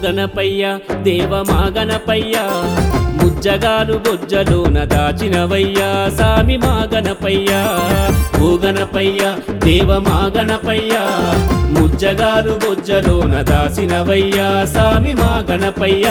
గణపయ్య దేవ మా గణపయ్య ముజ్జగాలు బొజ్జలోన దాచినవయ్యా సామి మా గణపయ్య ఓ గణపయ్య దేవ మా గణపయ్య ముజ్జగాలు బొజ్జలోన దాచినవయ్యా సామి మా గణపయ్య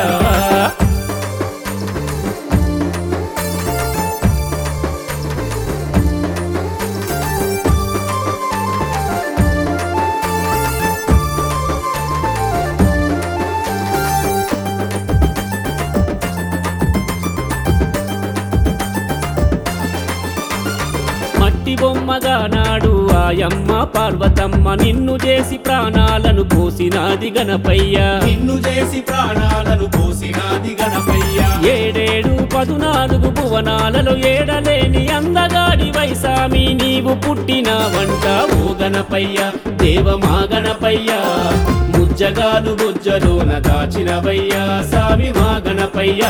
మట్టి బొమ్మగా నాడు ఆయమ్మ పార్వతమ్మ నిన్ను చేసి ప్రాణాలను పోసినాది గణపయ్య నిన్ను చేసి ప్రాణాలను పోసినాది గణపయ్య ఏడేడు పదునాలుగు భువనాలలో ఏడలేని అందగాడి వైసామి నీవు పుట్టిన వంట ఓ గణపయ్య దేవ మా గణపయ్య ముజ్జగాలు బుజ్జలోన దాచినవయ్యా సామి మా గణపయ్య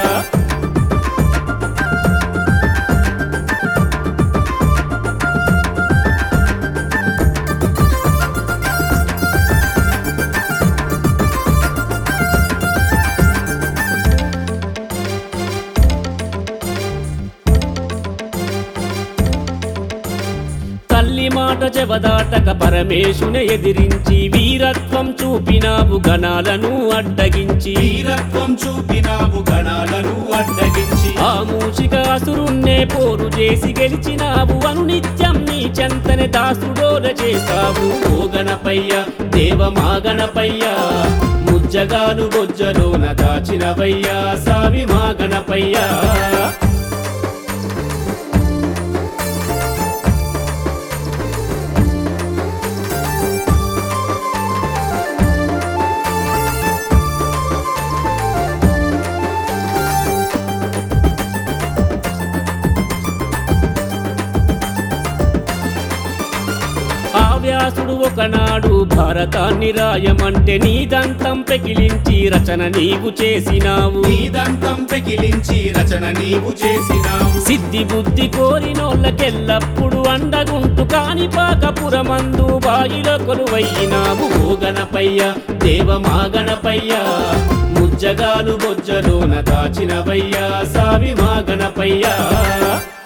తల్లి మాట చెవదాటక పరమేశుని ఎదిరించి వీరత్వం చూపినావు గణాలను అడ్డగించి వీరత్వం చూపినావు గణాలను అడ్డగించి ఆ మూషిక అసురున్నే పోరు చేసి గెలిచినావు అను నిత్యం నీ చెంతనే దాసుడోల చేస్తావు ఓ గణపయ్య దేవ మా గణపయ్య ముజ్జగాలు బొజ్జలోన దాచినవయ్యా సామి మా గణపయ్య ఆ వ్యాసుడు ఒకనాడు భారతాన్ని రాయమంటే నీ దంతం పెకిలించి రచన నీవు చేసినావు నీదంతం పెకిలించి రచన నీవు చేసినావు సిద్ధి బుద్ధి కోరినోళ్ళకెల్లప్పుడు అండగుంటు కాని పాకపురమందు బాయిలో కొలువయ్యినావు ఓ గణపయ్య దేవ మా గణపయ్య ముజ్జగాలు బొజ్జలోన దాచినవయ్యా సామి మా గణపయ్య